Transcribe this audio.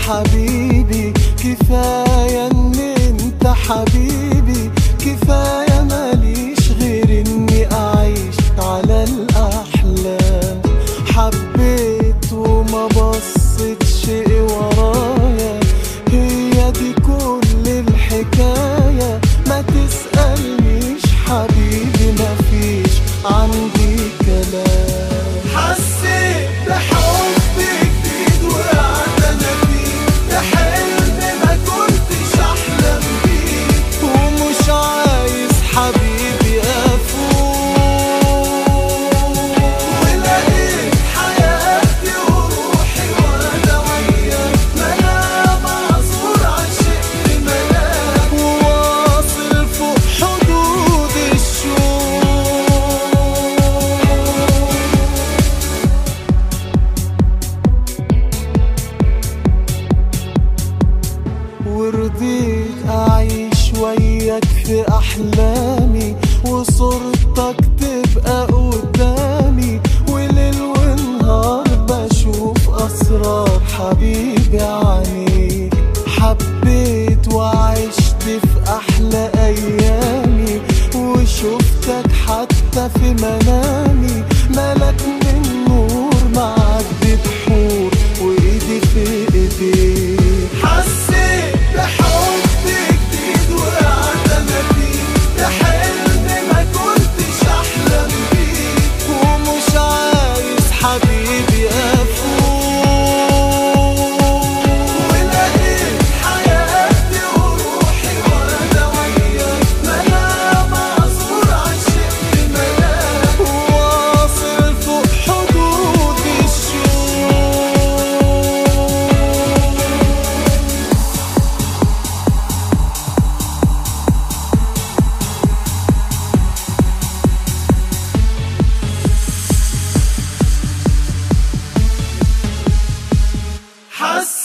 حبيبي كفاية ان انت حبيبي كفاية ماليش غير اني اعيش على الاحلام حبيت وما بصيتش ورايا هي دي كل الحكاية ما تسألنيش حبيبي مفيش عندي كلام حسيت بحب جديد وقعت انا فيه ده حلم ما كنتش احلم بيه ومش عايز حبيبي افوق ولقيت حياتي وروحي وانا وياك منام معذور عشقت ملاك وواصل فوق حدود الشوق ورضيت أعيش وياك في أحلامي وصورتك تبقى قدامي وليل ونهار بشوف أسرار حبيبي عنيك حبيت وعشت في أحلى أيامي وشفتك حتى في منامي ملك من نور معدي بحور وإيدي في إيديك حسيت بحب جديد وقعت انا فيه ده حلم ما كنتش احلم بيه ومش عايز حبيبي افوق ولقيت حياتي وروحي وانا وياك منام معذور عشقت ملاك واصل فوق حدود الشوق حس